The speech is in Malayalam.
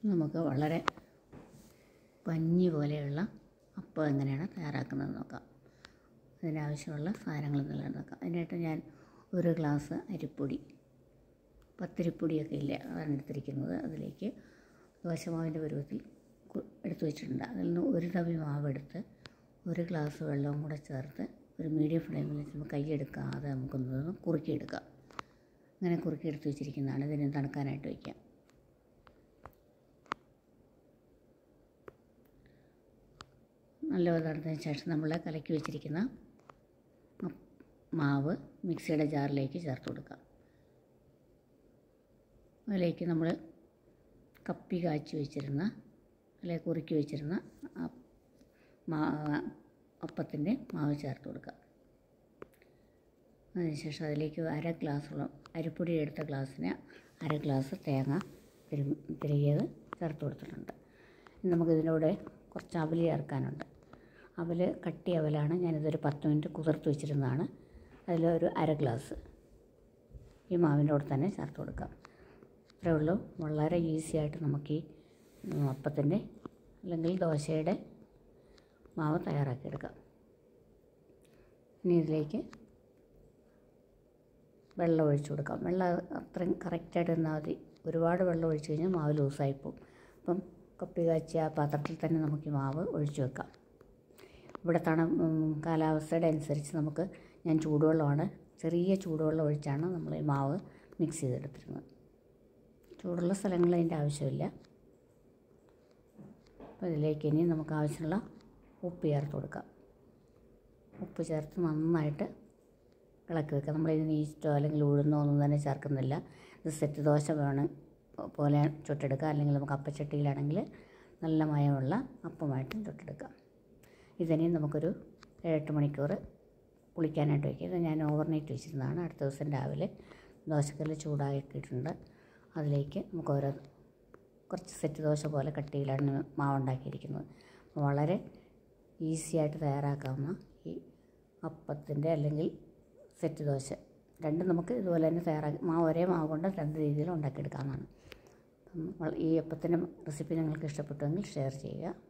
നമുക്ക് വളരെ പഞ്ഞി പോലെയുള്ള അപ്പം എങ്ങനെയാണ് തയ്യാറാക്കുന്നത് നോക്കാം അതിനാവശ്യമുള്ള സാധനങ്ങൾ എന്നുള്ളത് നോക്കാം അതിനായിട്ട് ഞാൻ ഒരു ഗ്ലാസ് അരിപ്പൊടി പത്തിരിപ്പൊടിയൊക്കെ ഇല്ലേ അതാണ് എടുത്തിരിക്കുന്നത് അതിലേക്ക് ദോശമാവിൻ്റെ പരുവത്തിൽ കു- എടുത്തു വെച്ചിട്ടുണ്ട് അതിൽ നിന്ന് ഒരു തവി മാവെടുത്ത് ഒരു ഗ്ലാസ് വെള്ളവും കൂടെ ചേർത്ത് ഒരു മീഡിയം ഫ്ലെയിമിൽ വെച്ച് കൈയെടുക്കാതെ നമുക്കൊന്ന് കുറുക്കിയെടുക്കാം അങ്ങനെ കുറുക്കി എടുത്ത് വെച്ചിരിക്കുന്നതാണ് ഇതിന് തണുക്കാനായിട്ട് വയ്ക്കാം നല്ല തണുത്തതിന് ശേഷം നമ്മൾ കലക്കി വെച്ചിരിക്കുന്ന മ- മാവ് മിക്സിയുടെ ജാറിലേക്ക് ചേർത്ത് കൊടുക്കാം അതിലേക്ക് നമ്മൾ കപ്പി കാച്ചി വെച്ചിരുന്ന അല്ലെങ്കിൽ കുറുക്കി വെച്ചിരുന്ന ആ മാ അപ്പത്തിൻ്റെ മാവ് ചേർത്ത് കൊടുക്കാം അതിനുശേഷം അതിലേക്ക് അര ഗ്ലാസ്സോളം അരിപ്പൊടി എടുത്ത ഗ്ലാസ്സിന് അര ഗ്ലാസ് തേങ്ങ തിരു തിരികിയത് ചേർത്ത് കൊടുത്തിട്ടുണ്ട് ഇനി നമുക്കിതിലൂടെ കുറച്ച് അവൽ ചേർക്കാനുണ്ട് അവൽ കട്ടി അവലാണ് ഞാനിതൊരു പത്ത് മിനിറ്റ് കുതിർത്ത് വെച്ചിരുന്നതാണ് അതിലൊരു അര ഗ്ലാസ് ഈ മാവിൻ്റെ കൂടെ തന്നെ ചേർത്ത് കൊടുക്കാം ഇത്രയേ ഉള്ളൂ വളരെ ഈസി ആയിട്ട് നമുക്ക് ഈ ഉം, അപ്പത്തിൻ്റെ അല്ലെങ്കിൽ ദോശയുടെ മാവ് തയ്യാറാക്കിയെടുക്കാം ഇനി ഇതിലേക്ക് വെള്ളം ഒഴിച്ചു കൊടുക്കാം വെള്ളം അത്രയും കറക്റ്റായിട്ട് നിന്നാൽ മതി ഒരുപാട് വെള്ളം ഒഴിച്ച് കഴിഞ്ഞാൽ മാവ് ലൂസായി പോകും അപ്പം കപ്പി കാച്ചിയ ആ പാത്രത്തിൽ തന്നെ നമുക്ക് ഈ മാവ് ഒഴിച്ചു വെക്കാം ഇവിടെ തണ ഉം, കാലാവസ്ഥയുടെ അനുസരിച്ച് നമുക്ക് ഞാൻ ചൂടുവെള്ളമാണ് ചെറിയ ചൂടുവെള്ളം ഒഴിച്ചാണ് നമ്മൾ ഈ മാവ് മിക്സ് ചെയ്തെടുത്തിരുന്നത് ചൂടുള്ള സ്ഥലങ്ങളിൽ അതിൻ്റെ ആവശ്യമില്ല അപ്പോൾ ഇതിലേക്ക് ഇനി നമുക്ക് ആവശ്യമുള്ള ഉപ്പ് ചേർത്ത് കൊടുക്കാം ഉപ്പ് ചേർത്ത് നന്നായിട്ട് ഇളക്കി വെക്കുക നമ്മൾ ഇതിന് ഈസ്റ്റോ അല്ലെങ്കിൽ ഉഴുന്നോ ഒന്നും തന്നെ ചേർക്കുന്നില്ല ഇത് സെറ്റ് ദോശ വേണം പോലെ ചുട്ടെടുക്കുക അല്ലെങ്കിൽ നമുക്ക് അപ്പച്ചട്ടിയിലാണെങ്കിൽ നല്ല മയമുള്ള അപ്പമായിട്ടും ചുട്ടെടുക്കാം ഇതിനി നമുക്കൊരു ഏഴെട്ട് മണിക്കൂർ പുളിക്കാനായിട്ട് വയ്ക്കുക ഇത് ഞാൻ ഓവർനൈറ്റ് വെച്ചിരുന്നതാണ് അടുത്ത ദിവസം രാവിലെ ദോശക്കല്ല് ചൂടാക്കിയിട്ടുണ്ട് അതിലേക്ക് നമുക്ക് ഓരോ കുറച്ച് സെറ്റ് ദോശ പോലെ കട്ടിയിലാണ് മാവുണ്ടാക്കിയിരിക്കുന്നത് അപ്പോൾ വളരെ ഈസി ആയിട്ട് തയ്യാറാക്കാവുന്ന ഈ അപ്പത്തിൻ്റെ അല്ലെങ്കിൽ സെറ്റ് ദോശ രണ്ടും നമുക്ക് ഇതുപോലെ തന്നെ തയ്യാറാക്കി മാവ് ഒരേ മാവ് കൊണ്ട് രണ്ട് രീതിയിൽ ഉണ്ടാക്കിയെടുക്കാവുന്നതാണ് അപ്പം വള- ഈ അപ്പത്തിൻ്റെ റെസിപ്പി നിങ്ങൾക്ക് ഇഷ്ടപ്പെട്ടുവെങ്കിൽ ഷെയർ ചെയ്യുക